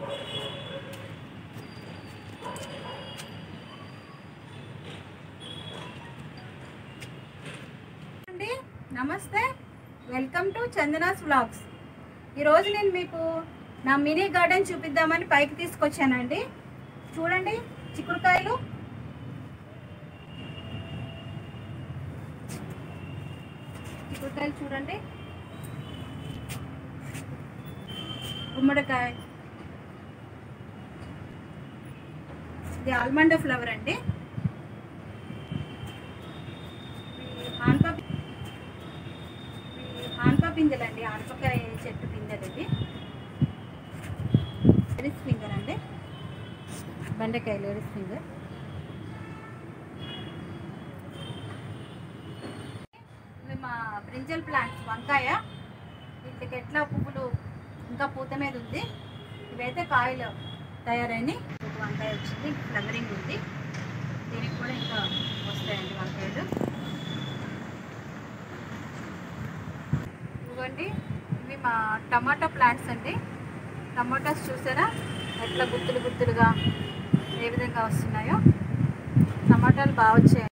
అండి నమస్తే welcome to Chandana's vlogs ఈరోజు నేను మీకు నా మినీ గార్డెన్ చూపిద్దామని పైకి తీసుకొచ్చానండి చూడండి చిక్కుడుకాయలు చిక్కుడుకాయలు చూడండి గుమ్మడికాయ ఇది ఆల్మండ్ ఫ్లవర్ అండి ఇవి ఆనప ఇవి ఆనప పిందెలు అండి ఆనపకాయ చెట్టు పిందెలు ఇవి లేడీస్ ఫింగర్ అండి బెండకాయ లేడీస్ ఫింగర్ ఇవి మా బ్రింజల్ ప్లాంట్స్ వంకాయ వీటికి ఎట్లా పువ్వులు ఇంకా పూత మీద ఉంది ఇవైతే కాయలు తయారైనవి ఒక వంకాయ వచ్చింది ఫ్లవరింగ్ ఉంది దీనికి కూడా ఇంకా వస్తాయండి వంకాయలు ఇవ్వండి ఇవి మా టమాటా ప్లాంట్స్ అండి టమాటాస్ చూసారా ఎట్లా గుత్తులు గుత్తులుగా ఏ విధంగా వస్తున్నాయో టమాటాలు బాగా వచ్చాయి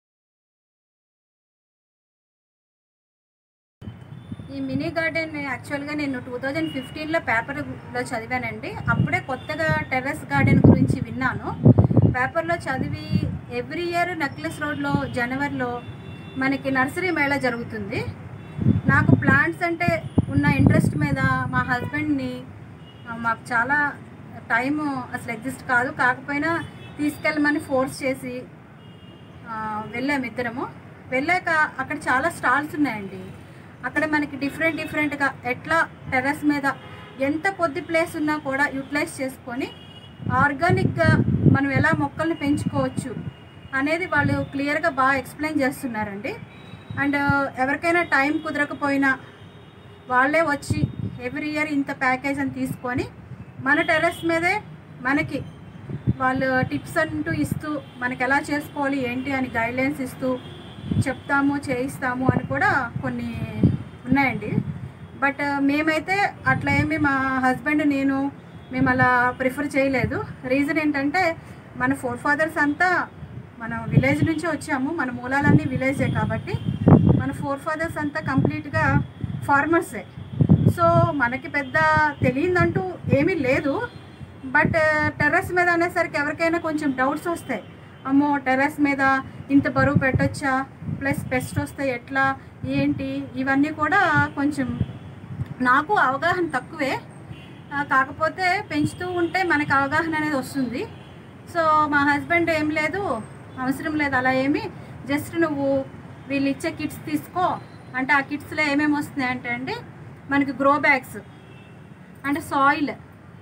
ఈ మినీ గార్డెన్ యాక్చువల్గా నేను టూ థౌజండ్ ఫిఫ్టీన్లో పేపర్లో చదివానండి అప్పుడే కొత్తగా టెర్రస్ గార్డెన్ గురించి విన్నాను పేపర్లో చదివి ఎవ్రీ ఇయర్ నెక్లెస్ రోడ్లో జనవరిలో మనకి నర్సరీ మేళా జరుగుతుంది నాకు ప్లాంట్స్ అంటే ఉన్న ఇంట్రెస్ట్ మీద మా హస్బెండ్ని ఆ, మాకు చాలా టైం అసలు ఎగ్జిస్ట్ కాదు కాకపోయినా తీసుకెళ్ళమని ఫోర్స్ చేసి ఆ, వెళ్ళాము ఇద్దరము వెళ్ళాక అక్కడ చాలా స్టాల్స్ ఉన్నాయండి అక్కడ మనకి డిఫరెంట్ డిఫరెంట్గా ఎట్లా టెర్రస్ మీద ఎంత కొద్ది ప్లేస్ ఉన్నా కూడా యూటిలైజ్ చేసుకొని ఆర్గానిక్గా మనం ఎలా మొక్కల్ని పెంచుకోవచ్చు అనేది వాళ్ళు క్లియర్గా బాగా ఎక్స్ప్లెయిన్ చేస్తున్నారండి అండ్ ఎవరికైనా టైం కుదరకపోయినా వాళ్ళే వచ్చి ఎవ్రీ ఇయర్ ఇంత ప్యాకేజ్ అని తీసుకొని మన టెర్రస్ మీదే మనకి వాళ్ళు టిప్స్ అంటూ ఇస్తూ మనకి ఎలా చేసుకోవాలి ఏంటి అని గైడ్లైన్స్ ఇస్తూ చెప్తాము చేయిస్తాము అని కూడా కొన్ని ఉన్నాయండి బట్ మేమైతే అట్లా ఏమి మా హస్బెండ్ నేను మేము అలా ప్రిఫర్ చేయలేదు రీజన్ ఏంటంటే మన ఫోర్ ఫాదర్స్ అంతా మనం విలేజ్ నుంచి వచ్చాము మన మూలాలన్నీ విలేజే కాబట్టి మన ఫోర్ ఫాదర్స్ అంతా కంప్లీట్గా ఫార్మర్సే సో మనకి పెద్ద తెలియదంటూ ఏమీ లేదు బట్ టెర్రస్ మీద అనేసరికి ఎవరికైనా కొంచెం డౌట్స్ వస్తాయి అమ్మో టెర్రస్ మీద ఇంత బరువు పెట్టొచ్చా ప్లస్ పెస్ట్ వస్తాయి ఎట్లా ఏంటి ఇవన్నీ కూడా కొంచెం నాకు అవగాహన తక్కువే ఆ, కాకపోతే పెంచుతూ ఉంటే మనకి అవగాహన అనేది వస్తుంది సో మా హస్బెండ్ ఏం లేదు అవసరం లేదు అలా ఏమి జస్ట్ నువ్వు వీళ్ళు ఇచ్చే కిట్స్ తీసుకో అంటే ఆ కిట్స్లో ఏమేమి వస్తున్నాయి అంటే అండి మనకి గ్రో బ్యాగ్స్ అంటే soil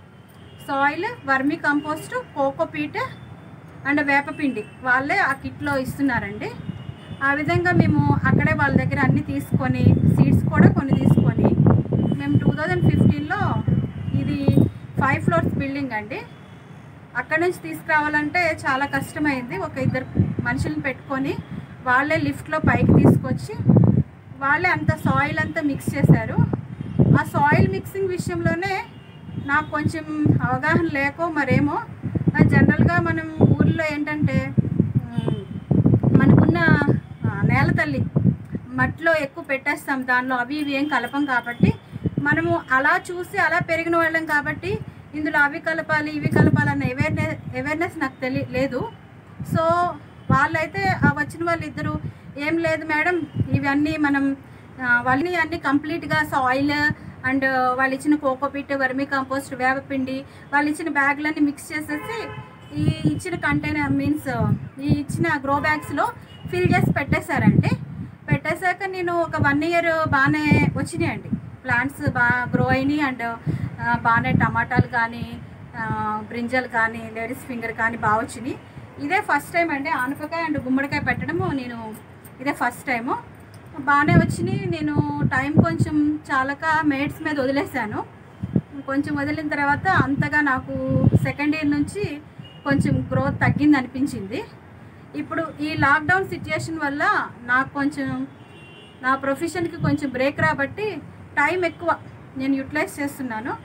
soil vermi compost cocopeat and వేపపిండి వాళ్ళే ఆ కిట్లో ఇస్తున్నారండి ఆ విధంగా మేము అక్కడే వాళ్ళ దగ్గర అన్నీ తీసుకొని సీడ్స్ కూడా కొన్ని తీసుకొని మేము టూ థౌజండ్ ఫిఫ్టీన్లో ఇది ఫైవ్ ఫ్లోర్స్ బిల్డింగ్ అండి అక్కడ నుంచి తీసుకురావాలంటే చాలా కష్టమైంది ఒక ఇద్దరు మనుషులను పెట్టుకొని వాళ్ళే లిఫ్ట్లో పైకి తీసుకొచ్చి వాళ్ళే అంత సాయిల్ అంతా మిక్స్ చేశారు ఆ సాయిల్ మిక్సింగ్ విషయంలోనే నాకు కొంచెం అవగాహన లేకో మరేమో ఆ జనరల్గా మనం ఊర్లో ఏంటంటే ఉమ్, మనకున్న ఆ, నేల తల్లి మట్టిలో ఎక్కువ పెట్టేస్తాం దానిలో అవి ఇవి ఏం కలపం కాబట్టి మనము అలా చూసి అలా పెరిగిన వాళ్ళం కాబట్టి ఇందులో అవి కలపాలి ఇవి కలపాలన్న అవేర్నెస్ అవేర్నెస్ నాకు తెలి లేదు సో వాళ్ళైతే ఆ వచ్చిన వాళ్ళిద్దరూ ఏం లేదు మేడం ఇవన్నీ మనం ఆ, వాళ్ళని అన్ని కంప్లీట్గా సాయిల్ అండ్ వాళ్ళు ఇచ్చిన కోకోపిట్ వర్మీ కంపోస్ట్ వేపపిండి వాళ్ళు ఇచ్చిన బ్యాగ్లన్నీ మిక్స్ చేసేసి ఈ ఇచ్చిన కంటైనర్ మీన్స్ ఈ ఇచ్చిన గ్రో బ్యాగ్స్లో ఫిల్ చేసి పెట్టేశారండి పెట్టేశాక నేను ఒక వన్ ఇయర్ బాగానే వచ్చినాయండి ప్లాంట్స్ బాగా గ్రో అయినాయి అండ్ బాగానే టమాటాలు కానీ బ్రింజల్ కానీ లేడీస్ ఫింగర్ కానీ బాగా వచ్చినాయి ఇదే ఫస్ట్ టైం అండి ఆనపకాయ అండ్ గుమ్మడికాయ పెట్టడము నేను ఇదే ఫస్ట్ టైము బాగానే వచ్చినాయి నేను టైం కొంచెం చాలక మేడ్స్ మీద వదిలేశాను కొంచెం వదిలిన తర్వాత అంతగా నాకు సెకండ్ ఇయర్ నుంచి కొంచెం గ్రోత్ తగ్గింది అనిపించింది ఇప్పుడు ఈ లాక్డౌన్ సిచ్యుయేషన్ వల్ల నాకు కొంచెం నా ప్రొఫెషన్కి కొంచెం బ్రేక్ రాబట్టి టైం ఎక్కువ నేను యూటిలైజ్ చేస్తున్నాను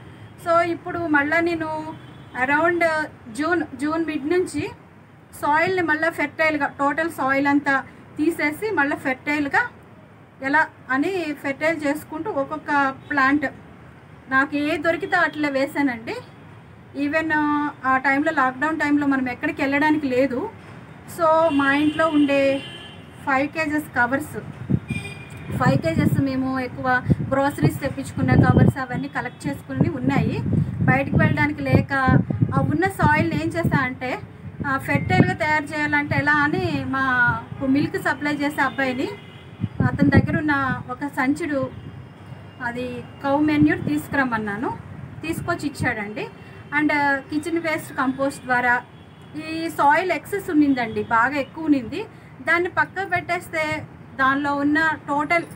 సో ఇప్పుడు మళ్ళీ నేను అరౌండ్ జూన్ జూన్ మిడ్ నుంచి సాయిల్ని మళ్ళీ ఫెర్టైల్గా టోటల్ సాయిల్ అంతా తీసేసి మళ్ళీ ఫెర్టైల్గా ఎలా అని ఫెర్టైల్ చేసుకుంటూ ఒక్కొక్క ప్లాంట్ నాకు ఏ దొరికితే అట్లా వేసానండి ఈవెన్ ఆ టైంలో లాక్డౌన్ టైంలో మనం ఎక్కడికి వెళ్ళడానికి లేదు సో మా ఇంట్లో ఉండే five kgs covers five kgs మేము ఎక్కువ గ్రోసరీస్ తెప్పించుకున్న కవర్స్ అవన్నీ కలెక్ట్ చేసుకుని ఉన్నాయి బయటికి వెళ్ళడానికి లేక ఆ ఉన్న సాయిల్ని ఏం చేస్తా అంటే ఫెర్టైల్గా తయారు చేయాలంటే ఎలా అని మా మిల్క్ సప్లై చేసే అబ్బాయిని అతని దగ్గర ఉన్న ఒక సంచుడు అది కౌ మెన్యూర్ తీసుకురమ్మన్నాను తీసుకొచ్చి ఇచ్చాడండి అండ్ కిచెన్ వేస్ట్ కంపోస్ట్ ద్వారా ఈ సాయిల్ ఎక్సెస్ ఉన్నిందండి బాగా ఎక్కువ ఉన్నింది దాన్ని పక్కకు పెట్టేస్తే దానిలో ఉన్న టోటల్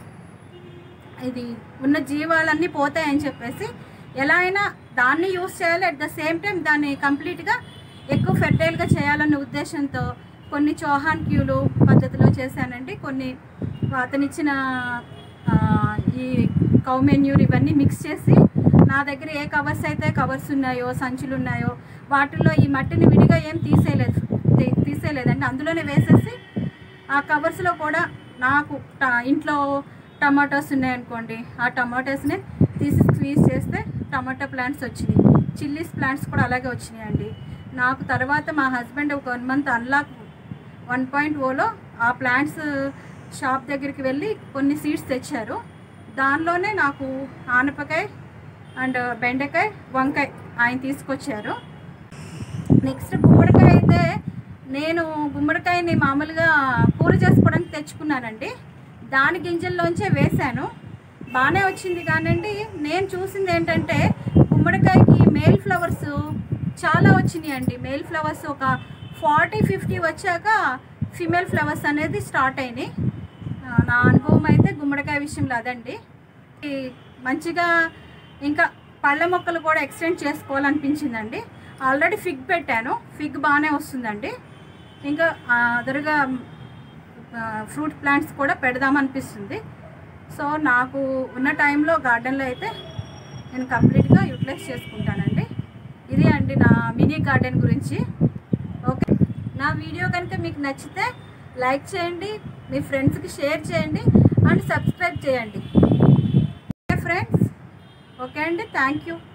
ఇది ఉన్న జీవాలన్నీ పోతాయని చెప్పేసి ఎలా అయినా దాన్ని యూస్ చేయాలి అట్ ద సేమ్ టైం దాన్ని కంప్లీట్గా ఎక్కువ ఫెర్టైల్గా చేయాలన్న ఉద్దేశంతో కొన్ని చౌహాన్ క్యూలు పద్ధతిలో చేశానండి కొన్ని అతనిచ్చిన ఆ, ఈ కౌ మెన్యూర్ ఇవన్నీ మిక్స్ చేసి నా దగ్గర ఏ కవర్స్ అయితే కవర్స్ ఉన్నాయో సంచులు ఉన్నాయో వాటిల్లో ఈ మట్టిని విడిగా ఏం తీసేయలేదు తీ- తీసేయలేదండి అందులోనే వేసేసి ఆ కవర్స్లో కూడా నాకు ట- ఇంట్లో టమాటోస్ ఉన్నాయనుకోండి ఆ టమాటోస్ని తీసి స్క్వీజ్ చేస్తే టమాటో ప్లాంట్స్ వచ్చినాయి చిల్లీస్ ప్లాంట్స్ కూడా అలాగే వచ్చినాయండి నాకు తర్వాత మా హస్బెండ్ ఒక one month unlock one point ఓలో ఆ ప్లాంట్స్ షాప్ దగ్గరికి వెళ్ళి కొన్ని సీడ్స్ తెచ్చారు దానిలోనే నాకు ఆనపకాయ అండ్ బెండకాయ వంకాయ ఆయన తీసుకొచ్చారు నెక్స్ట్ గుమ్మడికాయ అయితే నేను గుమ్మడికాయని మామూలుగా కూర చేసుకోవడానికి తెచ్చుకున్నానండి దాని గింజల్లోంచే వేశాను బాగానే వచ్చింది కానండి నేను చూసింది ఏంటంటే గుమ్మడికాయకి మేల్ ఫ్లవర్స్ చాలా వచ్చినాయి అండి మేల్ ఫ్లవర్స్ ఒక ఫార్టీ ఫిఫ్టీ వచ్చాక ఫిమేల్ ఫ్లవర్స్ అనేది స్టార్ట్ అయినాయి ఆ, నా అనుభవం అయితే గుమ్మడికాయ విషయంలో అదండి ఈ మంచిగా ఇంకా పళ్ళ మొక్కలు కూడా ఎక్స్టెండ్ చేసుకోవాలనిపించిందండి ఆల్రెడీ ఫిగ్ పెట్టాను ఫిగ్ బాగానే వస్తుందండి ఇంకా అదరుగా ఫ్రూట్ ప్లాంట్స్ కూడా పెడదామనిపిస్తుంది సో నాకు ఉన్న టైంలో గార్డెన్లో అయితే నేను కంప్లీట్గా యూటిలైజ్ చేసుకుంటానండి ఇది అండి నా మినీ గార్డెన్ గురించి ఓకే నా వీడియో కనుక మీకు నచ్చితే లైక్ చేయండి మీ ఫ్రెండ్స్కి షేర్ చేయండి అండ్ సబ్స్క్రైబ్ చేయండి ఓకే ఫ్రెండ్స్ ఓకే అండి థ్యాంక్ యూ